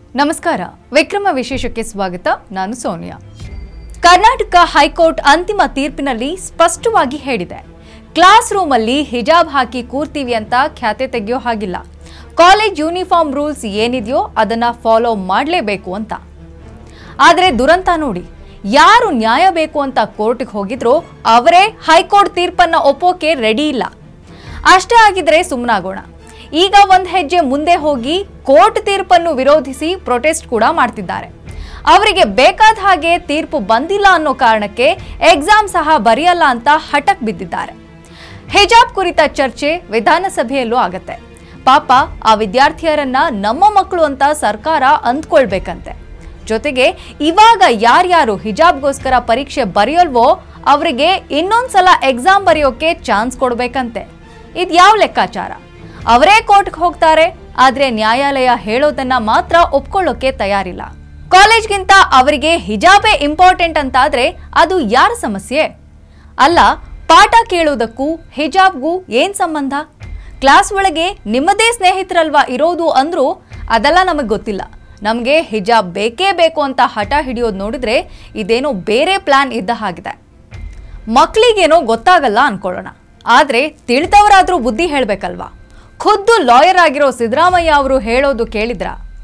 ನಮಸ್ಕಾರ ವಿಕ್ರಮ ವಿಶೇಷಕ್ಕೆ ಸ್ವಾಗತ ನಾನು ಸೋನಿಯಾ ಕರ್ನಾಟಕ ಹೈಕೋರ್ಟ್ ಅಂತಿಮ ತೀರ್ಪಿನಲ್ಲಿ ಸ್ಪಷ್ಟವಾಗಿ ಹೇಳಿದೆ ಕ್ಲಾಸ್ ರೂಮಲ್ಲಿ ಹಿಜಾಬ್ ಹಾಕಿ ಕೂರ್ತೀವಿ ಅಂತ ಖ್ಯಾತೆ ತೆಗೆಯೋ ಹಾಗಿಲ್ಲ ಕಾಲೇಜ್ ಯೂನಿಫಾರ್ಮ್ ರೂಲ್ಸ್ ಏನಿದೆಯೋ ಅದನ್ನ ಫಾಲೋ ಮಾಡಲೇಬೇಕು ಅಂತ ಆದರೆ ದುರಂತ ನೋಡಿ ಯಾರು ನ್ಯಾಯ ಬೇಕು ಅಂತ ಕೋರ್ಟ್ಗೆ ಹೋಗಿದ್ರೋ ಅವರೇ ಹೈಕೋರ್ಟ್ ತೀರ್ಪನ್ನ ಒಪ್ಪೋಕೆ ರೆಡಿ ಇಲ್ಲ ಅಷ್ಟೇ ಆಗಿದ್ರೆ ಸುಮ್ಮನಾಗೋಣ ಈಗ ಒಂದ್ ಹೆಜ್ಜೆ ಮುಂದೆ ಹೋಗಿ ಕೋರ್ಟ್ ತೀರ್ಪನ್ನು ವಿರೋಧಿಸಿ ಪ್ರೊಟೆಸ್ಟ್ ಕೂಡ ಮಾಡ್ತಿದ್ದಾರೆ ಅವರಿಗೆ ಬೇಕಾದ ಹಾಗೆ ತೀರ್ಪು ಬಂದಿಲ್ಲ ಅನ್ನೋ ಕಾರಣಕ್ಕೆ ಎಕ್ಸಾಮ್ ಸಹ ಬರೆಯಲ್ಲ ಅಂತ ಹಠಕ್ ಬಿದ್ದಿದ್ದಾರೆ ಹಿಜಾಬ್ ಕುರಿತ ಚರ್ಚೆ ವಿಧಾನಸಭೆಯಲ್ಲೂ ಆಗತ್ತೆ ಪಾಪ ಆ ವಿದ್ಯಾರ್ಥಿಯರನ್ನ ನಮ್ಮ ಮಕ್ಕಳು ಅಂತ ಸರ್ಕಾರ ಅಂದ್ಕೊಳ್ಬೇಕಂತೆ ಜೊತೆಗೆ ಇವಾಗ ಯಾರ್ಯಾರು ಹಿಜಾಬ್ಗೋಸ್ಕರ ಪರೀಕ್ಷೆ ಬರೆಯಲ್ವೋ ಅವರಿಗೆ ಇನ್ನೊಂದ್ಸಲ ಎಕ್ಸಾಮ್ ಬರೆಯೋಕೆ ಚಾನ್ಸ್ ಕೊಡ್ಬೇಕಂತೆ ಇದು ಯಾವ ಲೆಕ್ಕಾಚಾರ ಅವರೇ ಕೋರ್ಟ್ಗೆ ಹೋಗ್ತಾರೆ ಆದ್ರೆ ನ್ಯಾಯಾಲಯ ಹೇಳೋದನ್ನ ಮಾತ್ರ ಒಪ್ಕೊಳ್ಳೋಕೆ ತಯಾರಿಲ್ಲ ಕಾಲೇಜ್ಗಿಂತ ಅವರಿಗೆ ಹಿಜಾಬೇ ಇಂಪಾರ್ಟೆಂಟ್ ಅಂತಾದ್ರೆ ಅದು ಯಾರ ಸಮಸ್ಯೆ ಅಲ್ಲ ಪಾಠ ಕೇಳೋದಕ್ಕೂ ಹಿಜಾಬ್ಗೂ ಏನ್ ಸಂಬಂಧ ಕ್ಲಾಸ್ ಒಳಗೆ ನಿಮ್ಮದೇ ಸ್ನೇಹಿತರಲ್ವಾ ಇರೋದು ಅಂದ್ರೂ ಅದೆಲ್ಲ ನಮಗೆ ಗೊತ್ತಿಲ್ಲ ನಮಗೆ ಹಿಜಾಬ್ ಬೇಕೇ ಬೇಕು ಅಂತ ಹಠ ಹಿಡಿಯೋದು ನೋಡಿದ್ರೆ ಇದೇನೋ ಬೇರೆ ಪ್ಲಾನ್ ಇದ್ದ ಹಾಗಿದೆ ಮಕ್ಕಳಿಗೇನೋ ಗೊತ್ತಾಗಲ್ಲ ಅನ್ಕೊಳ್ಳೋಣ ಆದ್ರೆ ತಿಳಿದವರಾದ್ರೂ ಬುದ್ಧಿ ಹೇಳ್ಬೇಕಲ್ವಾ ಖುದ್ದು ಲಾಯರ್ ಆಗಿರೋ ಸಿದ್ದರಾಮಯ್ಯ ಅವರು ಹೇಳೋದು ಕೇಳಿದ್ರ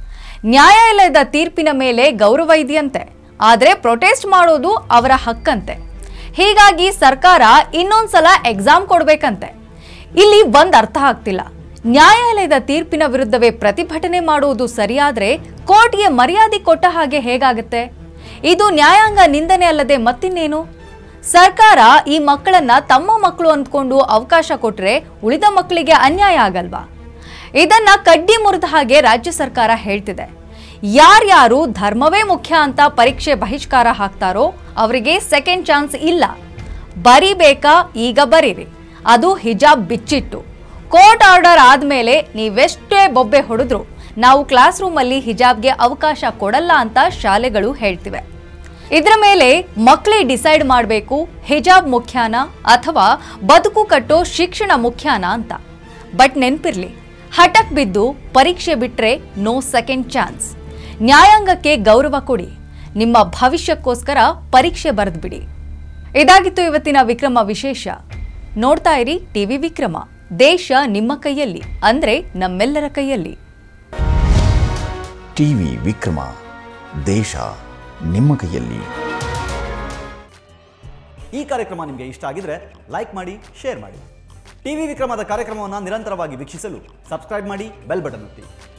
ನ್ಯಾಯಾಲಯದ ತೀರ್ಪಿನ ಮೇಲೆ ಗೌರವ ಇದೆಯಂತೆ ಆದ್ರೆ ಪ್ರೊಟೆಸ್ಟ್ ಮಾಡೋದು ಅವರ ಹಕ್ಕಂತೆ ಹೀಗಾಗಿ ಸರ್ಕಾರ ಇನ್ನೊಂದ್ಸಲ ಎಕ್ಸಾಮ್ ಕೊಡ್ಬೇಕಂತೆ ಇಲ್ಲಿ ಒಂದ್ ಅರ್ಥ ಆಗ್ತಿಲ್ಲ ನ್ಯಾಯಾಲಯದ ತೀರ್ಪಿನ ವಿರುದ್ಧವೇ ಪ್ರತಿಭಟನೆ ಮಾಡುವುದು ಸರಿಯಾದ್ರೆ ಕೋರ್ಟ್ಗೆ ಮರ್ಯಾದೆ ಕೊಟ್ಟ ಹಾಗೆ ಹೇಗಾಗುತ್ತೆ ಇದು ನ್ಯಾಯಾಂಗ ನಿಂದನೆ ಅಲ್ಲದೆ ಮತ್ತಿನ್ನೇನು ಸರ್ಕಾರ ಈ ಮಕ್ಕಳನ್ನ ತಮ್ಮ ಮಕ್ಕಳು ಅಂದ್ಕೊಂಡು ಅವಕಾಶ ಕೊಟ್ರೆ ಉಳಿದ ಮಕ್ಕಳಿಗೆ ಅನ್ಯಾಯ ಆಗಲ್ವಾ ಇದನ್ನ ಕಡ್ಡಿ ಮುರಿದ ಹಾಗೆ ರಾಜ್ಯ ಸರ್ಕಾರ ಹೇಳ್ತಿದೆ ಯಾರ್ಯಾರು ಧರ್ಮವೇ ಮುಖ್ಯ ಅಂತ ಪರೀಕ್ಷೆ ಬಹಿಷ್ಕಾರ ಹಾಕ್ತಾರೋ ಅವರಿಗೆ ಸೆಕೆಂಡ್ ಚಾನ್ಸ್ ಇಲ್ಲ ಬರಿಬೇಕಾ ಈಗ ಬರೀರಿ ಅದು ಹಿಜಾಬ್ ಬಿಚ್ಚಿಟ್ಟು ಕೋರ್ಟ್ ಆರ್ಡರ್ ಆದ್ಮೇಲೆ ನೀವೆಷ್ಟೇ ಬೊಬ್ಬೆ ಹೊಡೆದ್ರು ನಾವು ಕ್ಲಾಸ್ ರೂಮಲ್ಲಿ ಹಿಜಾಬ್ಗೆ ಅವಕಾಶ ಕೊಡಲ್ಲ ಅಂತ ಶಾಲೆಗಳು ಹೇಳ್ತಿವೆ ಇದರ ಮೇಲೆ ಮಕ್ಕಳೇ ಡಿಸೈಡ್ ಮಾಡಬೇಕು ಹಿಜಾಬ್ ಮುಖ್ಯಾನ ಅಥವಾ ಬದುಕು ಕಟ್ಟೋ ಶಿಕ್ಷಣ ಮುಖ್ಯಾನ ಅಂತ ಬಟ್ ನೆನ್ಪಿರ್ಲಿ ಹಠಕ್ ಬಿದ್ದು ಪರೀಕ್ಷೆ ಬಿಟ್ರೆ ನೋ ಸೆಕೆಂಡ್ ಚಾನ್ಸ್ ನ್ಯಾಯಾಂಗಕ್ಕೆ ಗೌರವ ಕೊಡಿ ನಿಮ್ಮ ಭವಿಷ್ಯಕ್ಕೋಸ್ಕರ ಪರೀಕ್ಷೆ ಬರೆದ್ಬಿಡಿ ಇದಾಗಿತ್ತು ಇವತ್ತಿನ ವಿಕ್ರಮ ವಿಶೇಷ ನೋಡ್ತಾ ಇರಿ ಟಿವಿ ವಿಕ್ರಮ ದೇಶ ನಿಮ್ಮ ಕೈಯಲ್ಲಿ ಅಂದ್ರೆ ನಮ್ಮೆಲ್ಲರ ಕೈಯಲ್ಲಿ ಟಿವಿ ವಿಕ್ರಮ ದೇಶ ನಿಮ್ಮ ಕೈಯಲ್ಲಿ ಈ ಕಾರ್ಯಕ್ರಮ ನಿಮಗೆ ಇಷ್ಟ ಆಗಿದ್ರೆ ಲೈಕ್ ಮಾಡಿ ಶೇರ್ ಮಾಡಿ ಟಿವಿ ವಿಕ್ರಮದ ಕಾರ್ಯಕ್ರಮವನ್ನು ನಿರಂತರವಾಗಿ ವೀಕ್ಷಿಸಲು ಸಬ್ಸ್ಕ್ರೈಬ್ ಮಾಡಿ ಬೆಲ್ ಬಟನ್ ಒತ್ತಿ